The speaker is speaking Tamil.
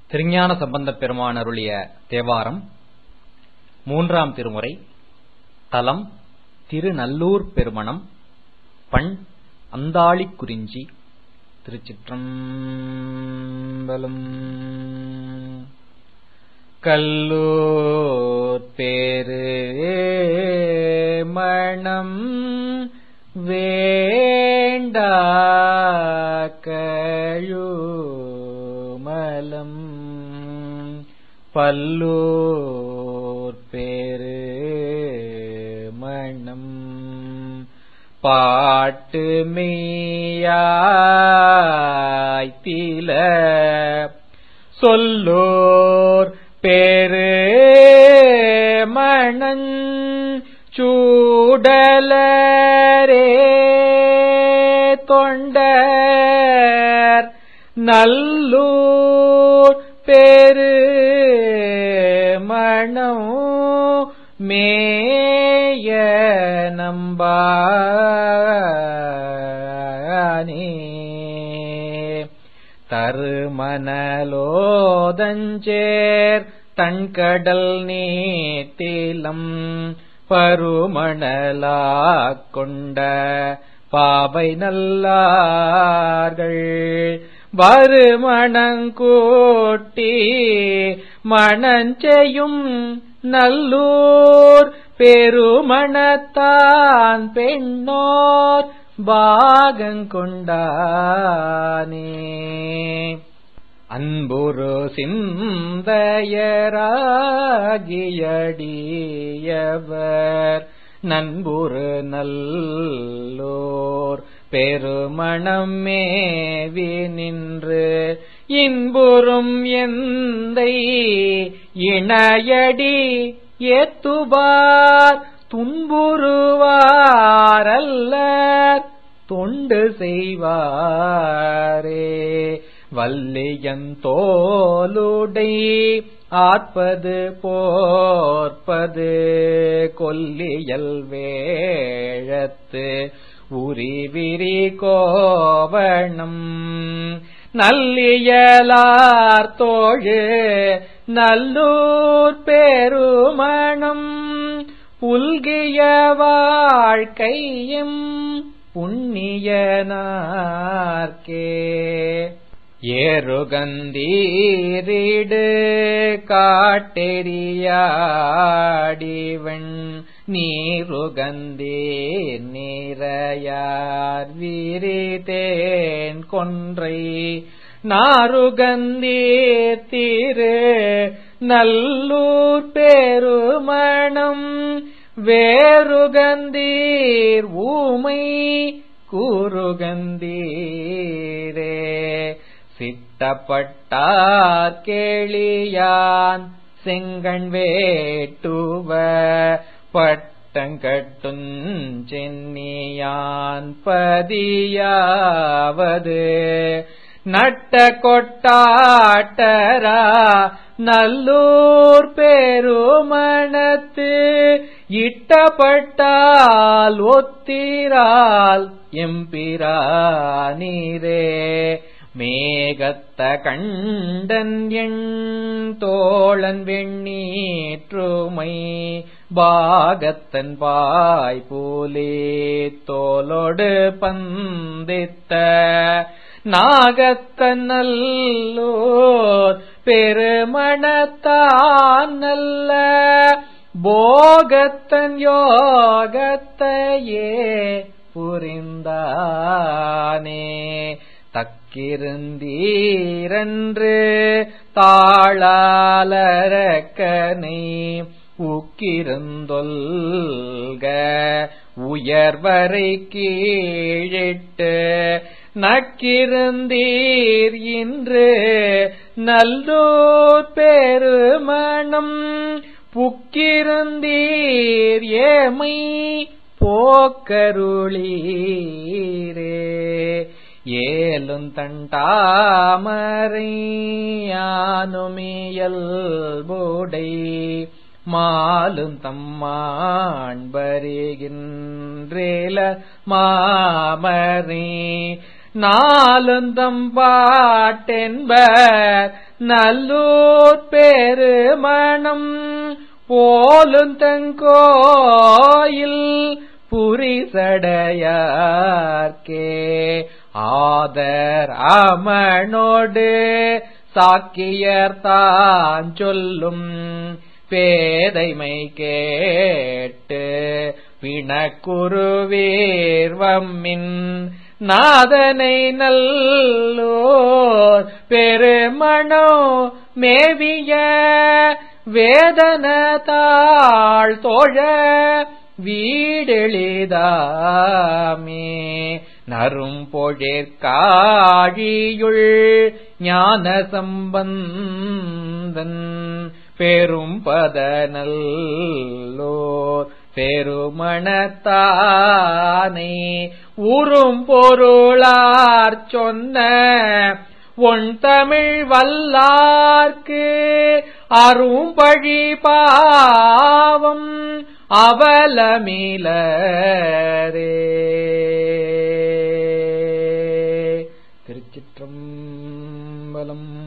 திருஞான சம்பந்தப் பெருமான் அருளிய தேவாரம் மூன்றாம் திருமுறை தலம் திருநல்லூர் பெருமணம் பண் அந்தாளிக் குறிஞ்சி திருச்சிற்றம்பலம் கல்லூர் பேரு மணம் வேண்டா கழுமலம் பல்லூர் பேரு மணம் பாட்டு மெய்யாய்த்தில சொல்லோர் பேரு மணஞ் சூடலரே தொண்டர் நல்லூர் பேரு மணம் மேய நம்பானே தருமணலோதஞ்சேர் தன்கடல் நீத்திலம் பருமணலாக் கொண்ட பாவை நல்லார்கள் வருமணங்கூட்டி மணஞ்செய்யும் நல்லூர் பெருமணத்தான் பெண்ணோர் பாகங்கொண்டானே அன்புரு சிந்தையராகியடியவர் நண்புரு நல்லோர் பெருமணம் மேவி நின்று இன்புறும் எந்தை இணையடி ஏத்துபார் துன்புறுவாரல்லர் தொண்டு செய்வாரே வல்லியந்தோலுடை ஆற்பது போர்ப்பது கொல்லியல் வேழத்து உரிவிரி கோவணம் நல்லியலார் தோழு நல்லூர் பெருமணம் புல்கிய வாழ்க்கையும் புண்ணியனார்க்கே ஏறுகந்தீரிடு காட்டெரியாடிவன் நீருகந்தீர் நீரையார் விரிதேன் கொன்றை நாருகந்தீர் திரு நல்லூர் பெருமணம் வேறுகந்தீர் ஊமை கூறுகந்தீரே சிட்டப்பட்டார் கேளியான் செங்கண் வேட்டுவ பட்டங்கட்டுஞ் சென்னியான் பதியாவது நட்ட கொட்டாட்டரா நல்லூர் பெருமணத்து இட்டப்பட்டால் ஒத்திரால் எம்பிரானீரே மேகத்த கண்டன் எண் தோழன் வெண்ணீற்றுமை பாகத்தன் பாய் போலே தோலோடு பந்தித்த நாகத்தன் நல்லோர் பெருமணத்தான் நல்ல போகத்தன் யோகத்தையே புரிந்தானே தக்கிருந்தீரன்று தாளாலரக்கனை உக்கிருந்தொல்க உயர்வரை கீழிட்டு நக்கிருந்தீர் இன்று நல்லூர் பெருமணம் புக்கிருந்தீர் ஏமை போக்கருளீரே ஏலும் தண்டாமறையானுமியல்புடை மாலும் தம்மாண்பருகின்றேல மாமரே நாலுந்தம் பாட்டென்பர் நல்லூர் பெருமணம் போலும் தங்கோயில் புரிசடையார்க்கே ஆதர் அமனோடு சாக்கியர் தான் சொல்லும் பேதைமை கேட்டு வினக்குருவீர்வம்மின் நாதனை நல்லோர் பெருமணோ மேவிய வேதன தாழ் தோழ வீடெளிதாமே நரும் பொழிற்காழியுள் ஞான சம்பந்தன் பெரும் பதனல்லோர் பெருமணத்தானை ஊரும் பொருளார் சொன்ன ஒன் தமிழ் வல்லார்க்கு அரும்பழி பாவம் அவலமிலரே திருச்சிற்றம்பலம்